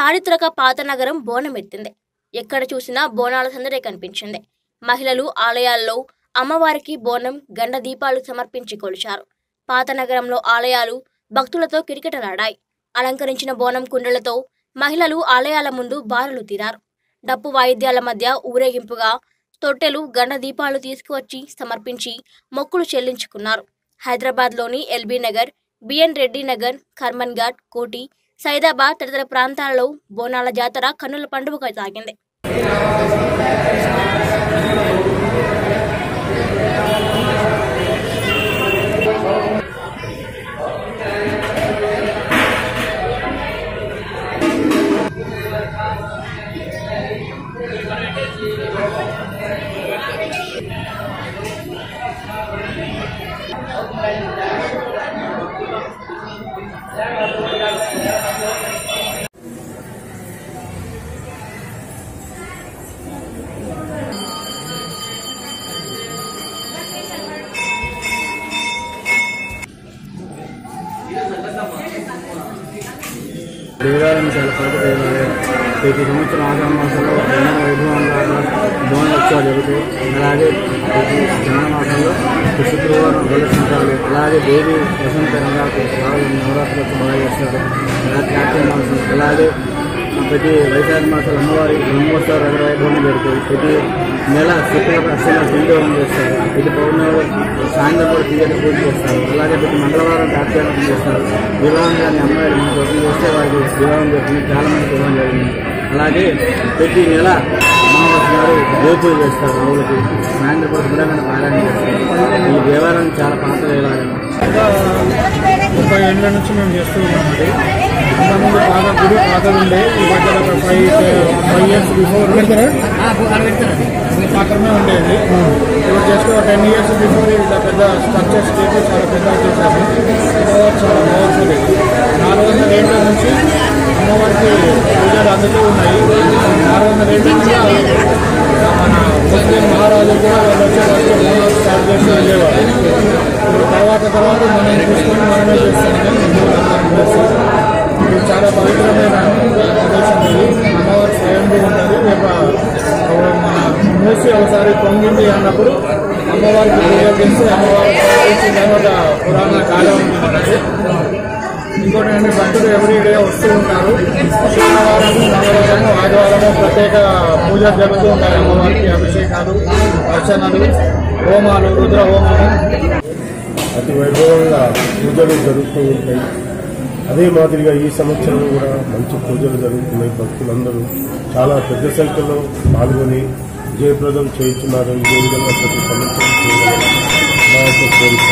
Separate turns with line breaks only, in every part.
చారిత్రక పాత నగరం బోనమెత్తింది ఎక్కడ చూసినా బోనాల సందడే కనిపించింది మహిళలు ఆలయాల్లో అమ్మవారికి బోనం గండ దీపాలు సమర్పించి కొలిచారు పాత నగరంలో ఆలయాలు భక్తులతో కిటకిటలాడాయి అలంకరించిన బోనం కుండలతో మహిళలు ఆలయాల ముందు బారులు తీరారు డప్పు వాయిద్యాల మధ్య ఊరేగింపుగా తొట్టెలు గండ దీపాలు తీసుకువచ్చి సమర్పించి మొక్కులు చెల్లించుకున్నారు హైదరాబాద్లోని ఎల్బీ నగర్ బిఎన్ రెడ్డి నగర్ కర్మన్ ఘాట్ కోటి సైదాబాద్ తదితర ప్రాంతాల్లో బోనాల జాతర కన్నుల పండుగ సాగింది
దేవాలయం చాలా పాత దేవాలయం ప్రతి సంవత్సరం ఆషాఢ మాసంలో ఎన్నో వైభవంగా బోన ఉత్సవాలు జరుగుతాయి అలాగే ప్రతి జనవరి మాసంలో శుక్రవారం గొల్ల సంతాలు అలాగే దేవి వసంత రంగాకు బాగా నవరాత్రులకు బాగా చేస్తారు అలాగే కార్తీక మాసం అలాగే ప్రతి వైశాఖ మాసాలు అమ్మవారి బ్రహ్మోత్సవ రగడ వైభవం జరుగుతాయి ప్రతి నెల శుక్ల అష్టమ పిండోహం చేస్తారు ప్రతి పౌర్ణమి సాయంత్రం కూడా తీయటి పూజ చేస్తారు అలాగే ప్రతి మంగళవారం కార్తీకం చేస్తారు వివాహం కానీ అమ్మాయిలు మనకు ఒకటి చేస్తే వారికి వివాహం జరిగింది చాలా మంది వివాహం జరిగింది అలాగే ప్రతి నెల అమావాస్య గారు జ్యోతులు చేస్తారు ఆవులకి సాయంత్రం కూడా సుబ్రహ్మణ్య పారాయణ చేస్తారు ఈ దేవాలయం చాలా పాత దేవాలయం
ముప్పై ఏళ్ళ నుంచి మేము చేస్తూ ఉన్నామండి ఇంతకుముందు పాత గుడి పాత ఉండే ఈ మధ్యలో ఒక ఫైవ్ ఫైవ్ ఇయర్స్ బిఫోర్ మాత్రమే ఉండేది ఇప్పుడు జస్ట్ ఒక టెన్ ఇయర్స్ బిఫోర్ ఇంత పెద్ద స్ట్రక్చర్స్ చేసి చాలా పెద్దగా చేశాము అమ్మవారు చాలా పవర్ఫుల్ నాలుగు వందల ఏళ్ళ నుంచి అమ్మవారికి పూజలు అందుతూ ఉన్నాయి నాలుగు వందల ఏళ్ళ నుంచి మన ముస్లిం మహారాజులు కూడా వాళ్ళు వచ్చే వరకు హోమం స్టార్ట్ చేసి వెళ్ళేవారు ఇప్పుడు తర్వాత తర్వాత మనం చూసుకొని మనమే చేస్తున్నాం హిందువులందరం కలిసి ఇది చాలా పవిత్రమైన ప్రదేశం ఇది అమ్మవారు స్వయంగా ఉంటుంది రేపు మన మూసి ఒకసారి పొంగింది అన్నప్పుడు అమ్మవారికి పూజలు చేస్తే అమ్మవారు ప్రవేశించిన ఒక పురాణ కాలం ఉంది మనకి ఇంకోటి ఏంటంటే భక్తులు ఎవ్రీ డే వస్తూ ఉంటారు శుక్రవారము మంగళవారము ఆదివారము ప్రత్యేక పూజలు జరుగుతూ ఉంటాయి అమ్మవారికి అభిషేకాలు అర్చనలు హోమాలు రుద్ర హోమాలు
అతి వైభవంగా పూజలు జరుగుతూ ఉంటాయి అదే మాదిరిగా ఈ సంవత్సరం కూడా మంచి పూజలు జరుగుతున్నాయి భక్తులందరూ చాలా పెద్ద సంఖ్యలో పాల్గొని జయప్రదం చేయించున్నారు ఇదే విధంగా ప్రతి సంవత్సరం చేయాలని మా యొక్క కోరిక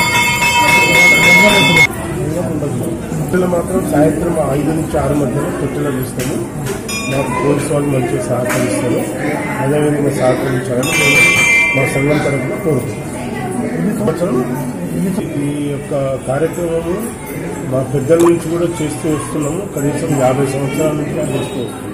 పిల్లలు మాత్రం సాయంత్రం ఐదు నుంచి ఆరు మధ్యలో పెట్టెలు ఇస్తాము మాకు పోలీసు వాళ్ళు మంచిగా సహకరిస్తారు అదేవిధంగా సహకరించాలని మేము మా సంఘం తరఫున కోరుకుంటున్నాం ఈ సంవత్సరం ఈ యొక్క కార్యక్రమము మా పెద్దల నుంచి కూడా చేస్తూ వస్తున్నాము కనీసం యాభై సంవత్సరాల నుంచి కూడా చేస్తూ వస్తున్నాము